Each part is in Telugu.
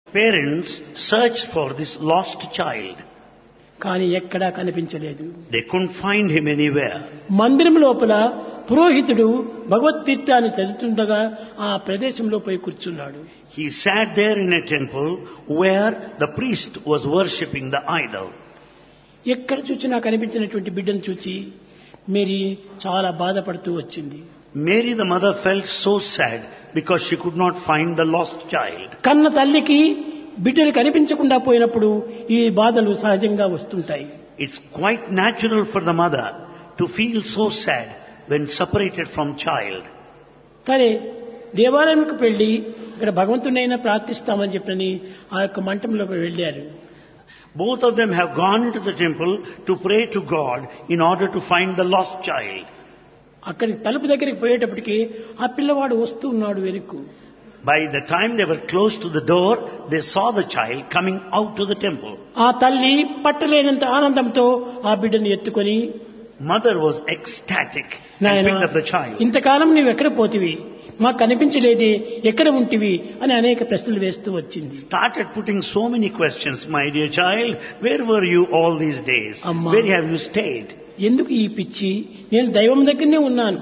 Parents searched for this lost child. కానీ ఎక్కడా కనిపించలేదు They couldn't find him anywhere. మందిరం లోపల పురోహితుడు భగవద్గీతాన్ని చదువుతుండగా ఆ ప్రదేశంలో పోయి కూర్చున్నాడు He sat there in a temple where the priest was worshipping the idol. ఎక్కడ చూసినా కనిపించినటువంటి బిడ్డను చూచి మేరీ చాలా బాధపడుతూ వచ్చింది Mary the mother felt so sad because she could not find the lost child. కన్న తల్లికి బిడ్డలు కనిపించకుండా పోయినప్పుడు ఈ బాధలు సహజంగా వస్తుంటాయి It's quite natural for the mother to feel so sad when separated from child. సరే దేవాలయంకి వెళ్ళి ఇక్కడ భగవంతునైనా ప్రార్థిస్తామని చెప్పని ఆ యొక్క మంటంలోకి వెళ్ళారు Both of them have gone into the temple to pray to God in order to find the lost child. అక్కడికి తలుపు దగ్గరికి పోయేటప్పటికి ఆ పిల్లవాడు వస్తూ ఉన్నాడు వెనుక్కు By the time they were close to the door, they saw the child coming out to the temple. ఆ తల్లి పట్టలేనంత ఆనందంతో ఆ బిడ్డను ఎత్తుకొని Mother was ecstatic and నాయన picked up the child. ఇంతకాలం నువ్వు ఎక్కడ పోతివి మాకు కనిపించలేదే ఎక్కడ ఉంటివి అని అనేక ప్రశ్నలు వేస్తూ వచ్చింది Started putting so many questions, my dear child. Where were you all these days? Amma. Where have you stayed? ఎందుకు ఈ పిచ్చి నేను దైవం దగ్గరనే ఉన్నాను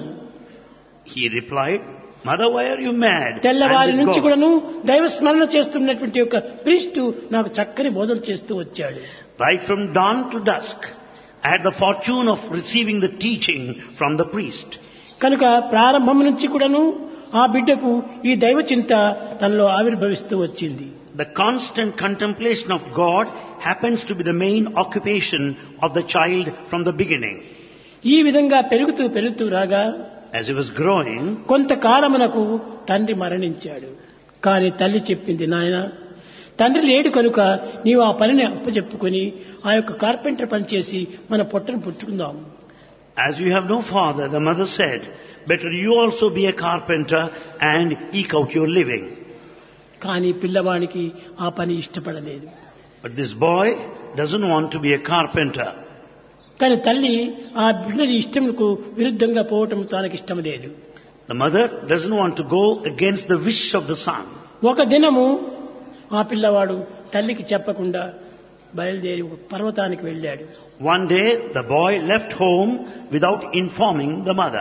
He replied, Mother, why are you mad? తెల్లవారి I'm with నుంచి God." కూడాను దైవ స్మరణ చేస్తున్నటువంటి ఒక ప్రీస్టు నాకు చక్కని బోధలు చేస్తూ వచ్చాడు Right from dawn to dusk, I had the fortune of receiving the teaching from the priest. కనుక ప్రారంభం నుంచి కూడాను ఆ బిడ్డకు ఈ దైవ చింత తనలో ఆవిర్భవిస్తూ వచ్చింది The constant contemplation of God happens to be the main occupation of the child from the beginning. ఈ విధంగా పెరుగుతూ పెరుగుతూ రాగా As he was growing, కొంతకాలమునకు తండ్రి మరణించాడు కానీ తల్లి చెప్పింది నాయన తండ్రి లేడు కనుక నీవు ఆ పనిని అప్పచెప్పుకొని ఆ యొక్క కార్పెంటర్ పని చేసి మన పొట్టను పుట్టుకుందాం as you have no father, the mother said, better you also be a carpenter and eke out your living. కానీ పిల్లవానికి ఆ పని ఇష్టపడలేదు But this boy doesn't want to be a carpenter. కానీ తల్లి ఆ బిడ్డని ఇష్టంకు విరుద్ధంగా పోవటం తనకి ఇష్టం లేదు The mother doesn't want to go against the wish of the son. ఒక దినము ఆ పిల్లవాడు తల్లికి చెప్పకుండా బయలుదేరి ఒక పర్వతానికి వెళ్ళాడు One day, the boy left home without informing the mother.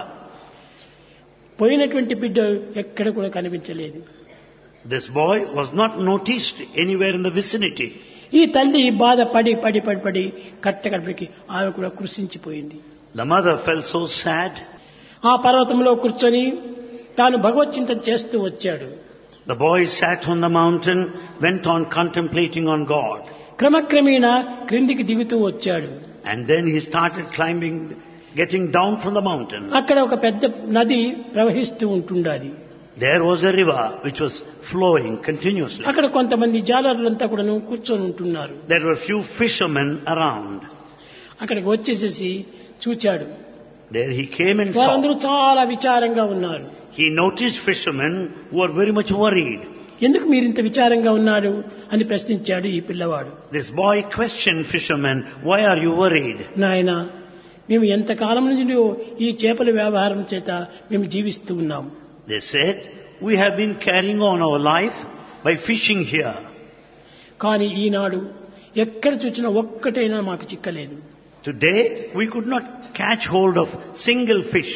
పోయినటువంటి బిడ్డ ఎక్కడ కూడా కనిపించలేదు This boy was not noticed anywhere in the vicinity. ఈ తల్లి బాధ పడి పడి పడి పడి కట్టకడికి ఆమె కూడా కృషించిపోయింది The mother felt so sad. ఆ పర్వతంలో కూర్చొని తాను భగవచ్చింతన చేస్తూ వచ్చాడు The boy sat on the mountain, went on contemplating on God. క్రమక్రమేణా క్రిందికి దిగుతూ వచ్చాడు And then he started climbing, getting down from the mountain. అక్కడ ఒక పెద్ద నది ప్రవహిస్తూ ఉంటుండాది There was a river which was flowing continuously. అక్కడ కొంతమంది జాలరులంతా కూడాను కూర్చొని ఉంటున్నారు There were few fishermen around. అక్కడికి వచ్చేసేసి చూచాడు There he came and saw. వారందరూ చాలా విచారంగా ఉన్నారు He noticed fishermen who were very much worried. ఎందుకు మీరు ఇంత విచారంగా ఉన్నారు అని ప్రశ్నించాడు ఈ పిల్లవాడు This boy questioned fishermen, why are you worried? నాయన మేము ఎంతకాలం నుండి ఈ చేపల వ్యవహారం చేత మేము జీవిస్తూ ఉన్నాం They said, we have been carrying on our life by fishing here. కానీ ఈనాడు ఎక్కడ చూసినా ఒక్కటైనా మాకు చిక్కలేదు Today, we could not catch hold of single fish.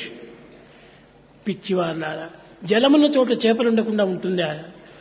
పిచ్చివారులారా జలమున్న చోట చేపలు ఉండకుండా ఉంటుందా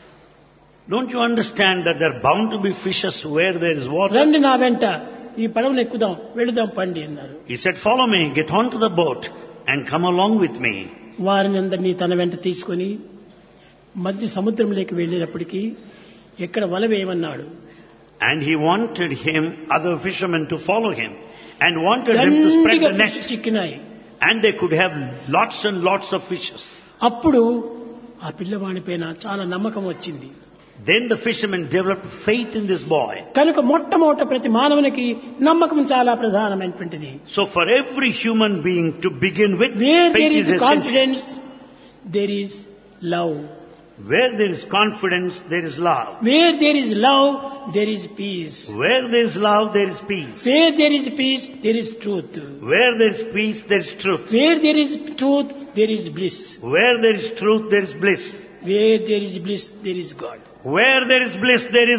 Don't you understand that there are bound to be fishes where there is water? రండి నా వెంట ఈ పడవను ఎక్కుదాం వెళుదాం పండి అన్నారు He said, follow me, get onto the boat and come along with me. వారిని అందరినీ తన వెంట తీసుకొని మధ్య సముద్రంలోకి వెళ్ళినప్పటికీ ఎక్కడ వల వేయమన్నాడు And he wanted him, other fishermen to follow him and wanted him to spread దండిగా the ఫిష్ net చిక్కినాయి and they could have lots and lots of fishes. అప్పుడు ఆ పిల్లవాడి పైన చాలా నమ్మకం వచ్చింది Then the fishermen developed faith in this boy. కనుక మొట్టమొదట ప్రతి మానవునికి నమ్మకం చాలా ప్రధానమైనటువంటిది So for every human being to begin with, where faith there is is essential. Confidence there is love Where there is confidence, there is love. Where there is love there is peace Where there is love, there is peace. Where there is peace there is truth Where there is peace, there is truth. Where there is truth there is bliss Where there is truth, there is bliss. Where there is bliss there is God Where there is bliss, there is